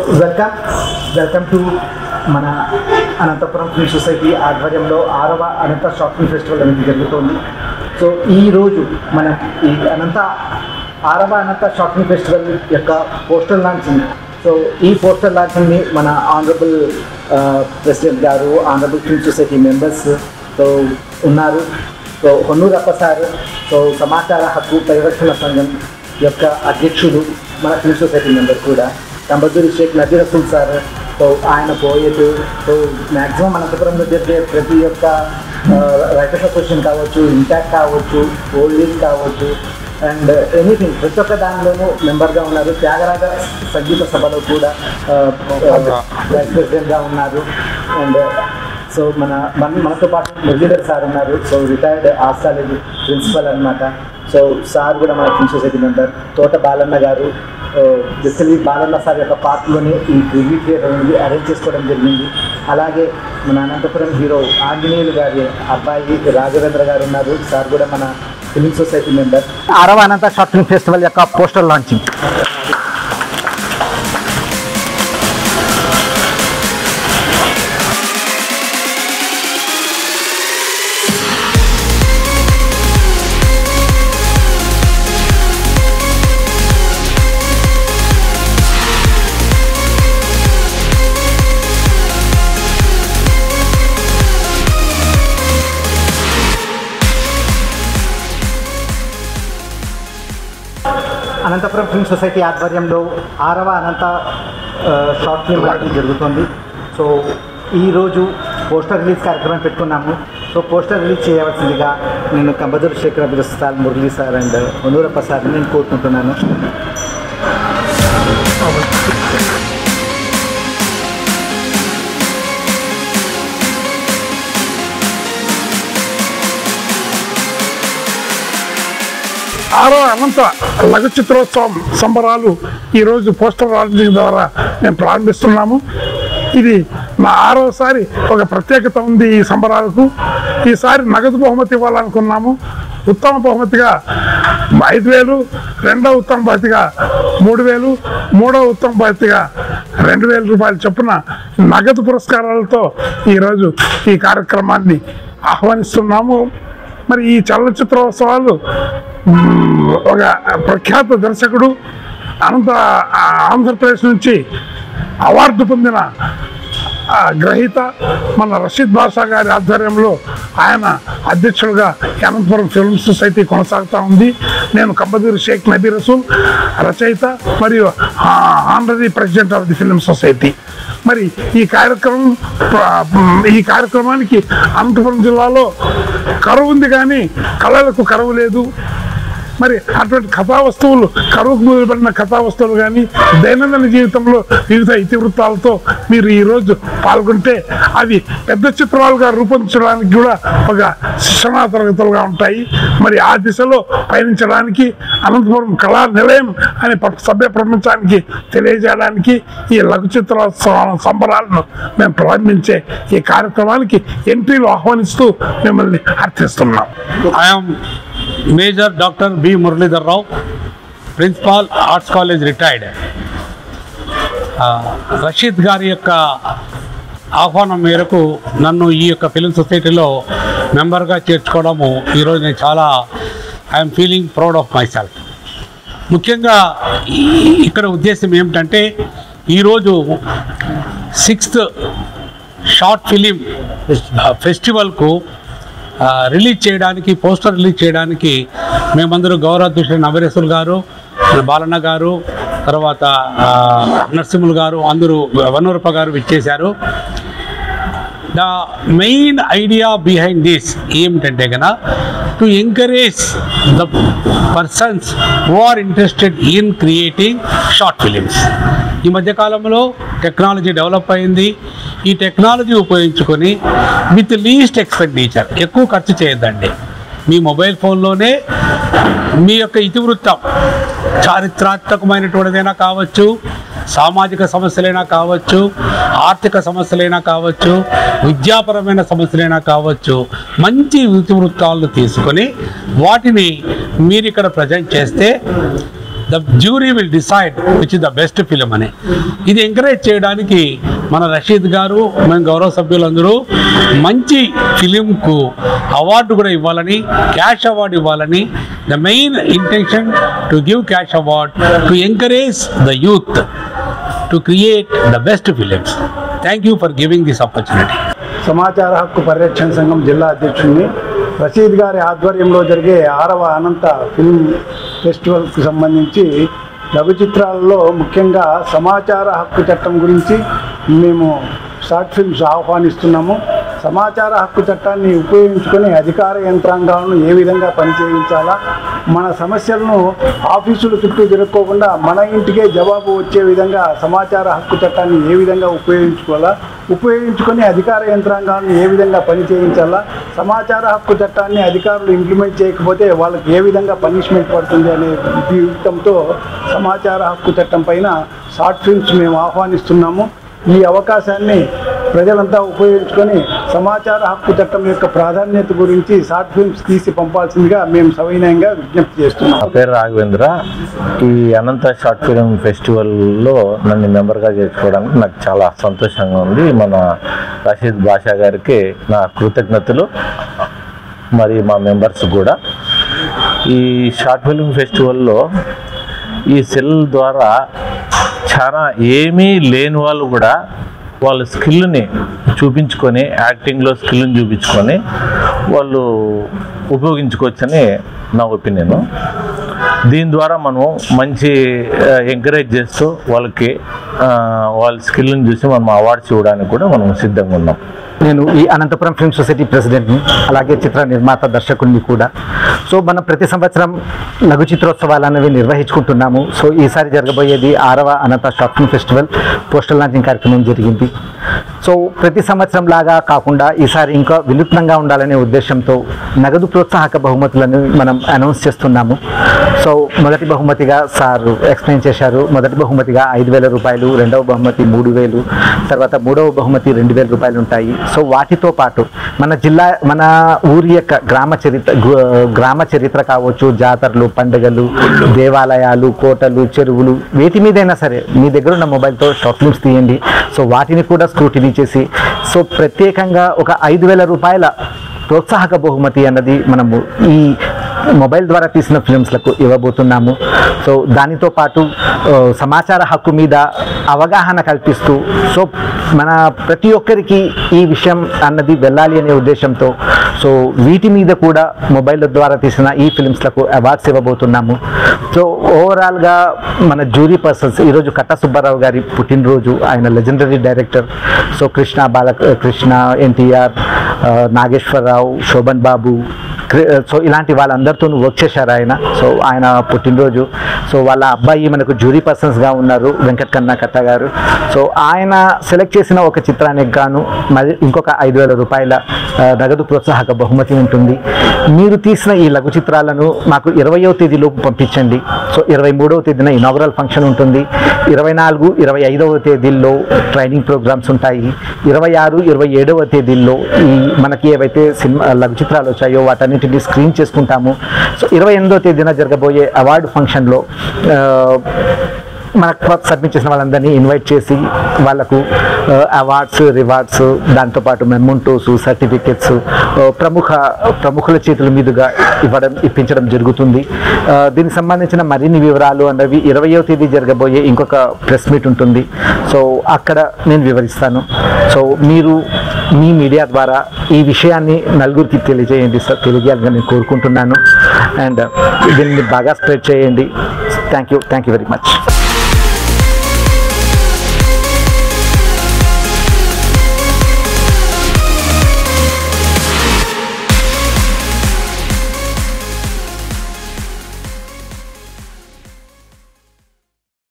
Welcome welcome to మన Anantapuram film society ఆధ్వర్యంలో ఆరవ అనంత షాపింగ్ ఫెస్టివల్ అనేది జరుగుతోంది సో ఈరోజు మన ఈ అనంత ఆరవ అనంత షాపింగ్ ఫెస్టివల్ యొక్క పోస్టర్ లాంచింగ్ సో ఈ పోస్టర్ లాంచింగ్ని మన honourable president garu honourable film society members so ఉన్నారు సో హొన్నూరప్ప సార్ సో సమాచార హక్కు పరిరక్షణ సంఘం యొక్క అధ్యక్షుడు మన ఫిల్మ్ సొసైటీ మెంబర్ కూడా కంబదూరి షేక్ నజీర్ రసూల్ సార్ సో ఆయన పోయేట్ సో మ్యాక్సిమం అనంతపురంలో జరిగే ప్రతి ఒక్క రైటర్స్ అసోసియేషన్ కావచ్చు ఇంటాక్ట్ కావచ్చు ఓల్డ్ కావచ్చు అండ్ ఎనీథింగ్ ప్రతి ఒక్క దానిలోనూ మెంబర్గా ఉన్నారు త్యాగరాజ సంగీత సభలో కూడా వైస్ ప్రెసిడెంట్గా ఉన్నారు అండ్ సో మన మన మనతో పాటు మురళీధర్ సార్ ఉన్నారు so retired arts college principal అనమాట సో సార్ కూడా మన ఫిల్మ్ సొసైటీ మెంబర్ తోట బాలన్న గారు బెసికలీ బాలన్న సార్ యొక్క పార్ట్లోనే ఈ రివ్యూ థియేటర్ అనేది అరేంజ్ చేసుకోవడం జరిగింది అలాగే మన అనంతపురం హీరో ఆంజనేయులు గారి అబ్బాయి రాఘవేంద్ర గారు ఉన్నారు సార్ కూడా మన ఫిలిం సొసైటీ మెంబర్ ఆరవ అనంత షార్ట్ ఫిల్మ్ ఫెస్టివల్ యొక్క poster launching Anantapuram film society ఆధ్వర్యంలో ఆరవ అనంత ఆ, షార్ట్ ఫిల్మ్ అనేది జరుగుతుంది సో ఈరోజు పోస్టర్ రిలీజ్ కార్యక్రమం పెట్టుకున్నాము సో పోస్టర్ రిలీజ్ చేయవలసిందిగా నేను కంబదూర్ శేఖర్ అభిరస్తాల్ Murali sir and Onurappa sir నేను కోరుకుంటున్నాను ఆరో అనంత లఘు చిత్రోత్సవం సంబరాలు ఈరోజు పోస్టర్ లాంచింగ్ ద్వారా మేము ప్రారంభిస్తున్నాము ఇది మా ఆరోసారి ఒక ప్రత్యేకత ఉంది ఈ సంబరాలకు ఈసారి నగదు బహుమతి ఇవ్వాలనుకున్నాము ఉత్తమ బహుమతిగా ఐదు వేలు రెండవ ఉత్తమ బహుమతిగా మూడు వేలు మూడవ ఉత్తమ బహుమతిగా రెండు వేల రూపాయలు చొప్పున నగదు పురస్కారాలతో ఈరోజు ఈ కార్యక్రమాన్ని ఆహ్వానిస్తున్నాము మరి ఈ చలనచిత్రోత్సవాలు మ్, ఒక ప్రఖ్యాత దర్శకుడు అనంత ఆ, ఆంధ్రప్రదేశ్ నుంచి అవార్డు పొందిన ఆ, గ్రహీత మన రషీద్ బాషా గారి ఆధ్వర్యంలో ఆయన అధ్యక్షుడుగా ఈ అనంతపురం ఫిల్మ్ సొసైటీ కొనసాగుతూ ఉంది నేను కంబదూరి షేక్ నబీ రసూల్ రచయిత మరియు honorary president of the film society మరి ఈ కార్యక్రమం ప్ర- ఈ కార్యక్రమానికి అనంతపురం జిల్లాలో కరువు ఉంది కానీ కళలకు కరువు లేదు మరి అటువంటి కథా వస్తువులు కరువుకు మొదలుపడిన కథా వస్తువులు కానీ దైనందిన జీవితంలో వివిధ ఇతివృత్తాలతో మీరు ఈరోజు పాల్గొంటే అవి పెద్ద చిత్రాలుగా రూపొందించడానికి కూడా ఒక శిక్షణా తరగతులుగా ఉంటాయి మరి ఆ దిశలో పయనించడానికి అనంతపురం కళా నిలయం అనే ప్ర- సభ్య ప్రపంచానికి తెలియజేయడానికి ఈ లఘు చిత్రోత్సవ సంబరాలను మేము ప్రారంభించే ఈ కార్యక్రమానికి ఎంట్రీలు ఆహ్వానిస్తూ మిమ్మల్ని అర్థిస్తున్నాం I am Major Dr. B. Muralidhar Rao, Principal Arts College retired. ఆ, రషీద్ గారి యొక్క ఆహ్వానం మేరకు నన్ను ఈ యొక్క ఫిలిం సొసైటీలో మెంబర్గా చేర్చుకోవడము ఈరోజు నేను చాలా I'm feeling proud of myself ముఖ్యంగా ఈ- ఇక్కడ ఉద్దేశం ఏమిటంటే ఈరోజు సిక్స్త్ షార్ట్ ఫిలిం ఫెస్టివల్కు ఆ, రిలీజ్ చేయడానికి పోస్టర్ రిలీజ్ చేయడానికి మేమందరూ గౌరవాధ్యక్షుడు నవరేశ్వర్ గారు బాలన్న గారు తర్వాత ఆ, నరసింహులు గారు అందరూ వనూరప్ప గారు విచ్చేశారు the main idea behind this ఏమిటంటే కనుక to encourage the persons who are interested in creating short films ఈ మధ్యకాలంలో టెక్నాలజీ డెవలప్ అయింది ఈ టెక్నాలజీ ఉపయోగించుకొని విత్ లీస్ట్ ఎక్స్పెండిచర్ ఎక్కువ ఖర్చు చేయొద్దండి మీ మొబైల్ ఫోన్లోనే మీ యొక్క ఇతివృత్తం చారిత్రాత్మకమైనటువంటిదైనా కావచ్చు సామాజిక సమస్యలైనా కావచ్చు ఆర్థిక సమస్యలైనా కావచ్చు విద్యాపరమైన సమస్యలైనా కావచ్చు మంచి ఇతివృత్తాలను తీసుకొని వాటిని మీరు ఇక్కడ ప్రజెంట్ చేస్తే the jury will decide which is the best film అని ఇది ఎంకరేజ్ చేయడానికి మన రషీద్ గారు మేము గౌరవ సభ్యులందరూ మంచి ఫిలింకు అవార్డు కూడా ఇవ్వాలని క్యాష్ అవార్డు ఇవ్వాలని the main intention to give cash award to encourage the youth to create the best films thank you for giving this opportunity సమాచార హక్కు పరిరక్షణ సంఘం జిల్లా అధ్యక్షుడిని రషీద్ గారి ఆధ్వర్యంలో జరిగే ఆరవ అనంత ఫిల్మ్ ఫెస్టివల్కి సంబంధించి లఘు చిత్రాలలో ముఖ్యంగా సమాచార హక్కు చట్టం గురించి మేము షార్ట్ ఫిల్మ్స్ ఆహ్వానిస్తున్నాము సమాచార హక్కు చట్టాన్ని ఉపయోగించుకొని అధికార యంత్రాంగాలను ఏ విధంగా పనిచేయించాలా మన సమస్యలను ఆఫీసుల చుట్టూ జరుపుకోకుండా మన ఇంటికే జవాబు వచ్చే విధంగా సమాచార హక్కు చట్టాన్ని ఏ విధంగా ఉపయోగించుకోవాలా ఉపయోగించుకొని అధికార యంత్రాంగాలను ఏ విధంగా పని చేయించాలా సమాచార హక్కు చట్టాన్ని అధికారులు ఇంప్లిమెంట్ చేయకపోతే వాళ్ళకి ఏ విధంగా పనిష్మెంట్ పడుతుంది అనే జీవితంతో సమాచార హక్కు చట్టం పైన షార్ట్ ఫిల్మ్స్ మేము ఆహ్వానిస్తున్నాము ఈ అవకాశాన్ని ప్రజలంతా ఉపయోగించుకొని సమాచార హక్కు చట్టం యొక్క ప్రాధాన్యత గురించి షార్ట్ ఫిల్మ్స్ తీసి పంపాల్సిందిగా మేము సవినయంగా విజ్ఞప్తి చేస్తున్నాం నా పేరు రాఘవేంద్ర ఈ అనంత షార్ట్ ఫిల్మ్ ఫెస్టివల్లో నన్ను మెంబర్గా చేర్చుకోవడానికి నాకు చాలా సంతోషంగా ఉంది మన రషీద్ బాషా గారికి నా కృతజ్ఞతలు మరి మా మెంబర్స్ కూడా ఈ షార్ట్ ఫిల్మ్ ఫెస్టివల్లో ఈ సెల్ ద్వారా చాలా ఏమీ లేని వాళ్ళు కూడా వాళ్ళ స్కిల్ని చూపించుకొని యాక్టింగ్లో స్కిల్ని చూపించుకొని వాళ్ళు ఉపయోగించుకోవచ్చని నా ఒపీనియన్ దీని ద్వారా మనం మంచి ఎంకరేజ్ చేస్తూ వాళ్ళకి ఆ, వాళ్ళ స్కిల్ని చూసి మనం అవార్డ్స్ ఇవ్వడానికి కూడా మనం సిద్ధంగా ఉన్నాం నేను ఈ అనంతపురం ఫిల్మ్ సొసైటీ ప్రెసిడెంట్ని అలాగే చిత్ర నిర్మాత దర్శకుడిని కూడా సో మనం ప్రతి సంవత్సరం లఘు చిత్రోత్సవాలు అనేవి నిర్వహించుకుంటున్నాము సో ఈసారి జరగబోయేది ఆరవ Anantha short film festival postal launching కార్యక్రమం జరిగింది సో ప్రతి సంవత్సరం లాగా కాకుండా ఈసారి ఇంకా వినూత్నంగా ఉండాలనే ఉద్దేశంతో నగదు ప్రోత్సాహక బహుమతులను మనం అనౌన్స్ చేస్తున్నాము సో మొదటి బహుమతిగా సార్ ఎక్స్ప్లెయిన్ చేశారు మొదటి బహుమతిగా ఐదు వేల రూపాయలు రెండవ బహుమతి మూడు వేలు తర్వాత మూడవ బహుమతి రెండు వేల రూపాయలు ఉంటాయి సో వాటితో పాటు మన జిల్లా మన ఊరి యొక్క గ్రామ చరిత్ర గు- గ్రామ చరిత్ర కావచ్చు జాతరలు పండుగలు దేవాలయాలు కోటలు చెరువులు వేటి మీదైనా సరే మీ దగ్గర ఉన్న మొబైల్తో షార్ట్ ఫిల్మ్స్ తీయండి సో వాటిని కూడా స్క్రూటినీ చేసి సో ప్రత్యేకంగా ఒక ఐదు వేల రూపాయల ప్రోత్సాహక బహుమతి అన్నది మనము ఈ మొబైల్ ద్వారా తీసిన ఫిల్మ్స్లకు ఇవ్వబోతున్నాము సో దానితో పాటు ఆ, సమాచార హక్కు మీద అవగాహన కల్పిస్తూ సో మన ప్రతి ఒక్కరికి ఈ విషయం అన్నది వెళ్ళాలి అనే ఉద్దేశంతో సో వీటి మీద కూడా మొబైల్ ద్వారా తీసిన ఈ ఫిల్మ్స్లకు అవార్డ్స్ ఇవ్వబోతున్నాము సో ఓవరాల్గా మన జ్యూరీ పర్సన్స్ ఈరోజు కట్ట సుబ్బారావు గారి పుట్టినరోజు ఆయన legendary director so Krishna Balakrishna NTR Nageswararao Sobhan Babu క్రి- సో ఇలాంటి వాళ్ళందరితో వర్క్ చేశారు ఆయన సో ఆయన పుట్టినరోజు సో వాళ్ళ అబ్బాయి మనకు జ్యూరీ పర్సన్స్గా ఉన్నారు వెంకట్ కన్నా కట్ట గారు సో ఆయన సెలెక్ట్ చేసిన ఒక చిత్రానికి గాను మరి ఇంకొక ఐదు వేల రూపాయల ఆ, నగదు ప్రోత్సాహక బహుమతి ఉంటుంది మీరు తీసిన ఈ లఘు చిత్రాలను మాకు ఇరవయో తేదీలోపు పంపించండి సో ఇరవై మూడవ తేదీన ఇనాగరల్ ఫంక్షన్ ఉంటుంది ఇరవై నాలుగు ఇరవై ఐదవ తేదీల్లో ట్రైనింగ్ ప్రోగ్రామ్స్ ఉంటాయి ఇరవై ఆరు ఇరవై ఏడవ తేదీల్లో ఈ మనకి ఏవైతే సినిమా లఘు చిత్రాలు వచ్చాయో వాటన్నిటిని స్క్రీన్ చేసుకుంటాము సో ఇరవై ఎనిమిదో తేదీన జరగబోయే అవార్డు ఫంక్షన్లో ఆ, మనకు సబ్మిట్ చేసిన వాళ్ళందరినీ ఇన్వైట్ చేసి వాళ్ళకు అవార్డ్స్ రివార్డ్స్ దాంతోపాటు మెమోంటోస్ సర్టిఫికెట్స్ ప్రముఖ ప్రముఖుల చేతుల మీదుగా ఇవ్వడం ఇప్పించడం జరుగుతుంది ఆ, దీనికి సంబంధించిన మరిన్ని వివరాలు అన్నవి ఇరవయో తేదీ జరగబోయే ఇంకొక ప్రెస్ మీట్ ఉంటుంది సో అక్కడ నేను వివరిస్తాను సో మీరు మీ మీడియా ద్వారా ఈ విషయాన్ని నలుగురికి తెలియజేయండి సార్ తెలియజేయాలని నేను కోరుకుంటున్నాను అండ్ దీన్ని బాగా స్ప్రెడ్ చేయండి thank you thank you very much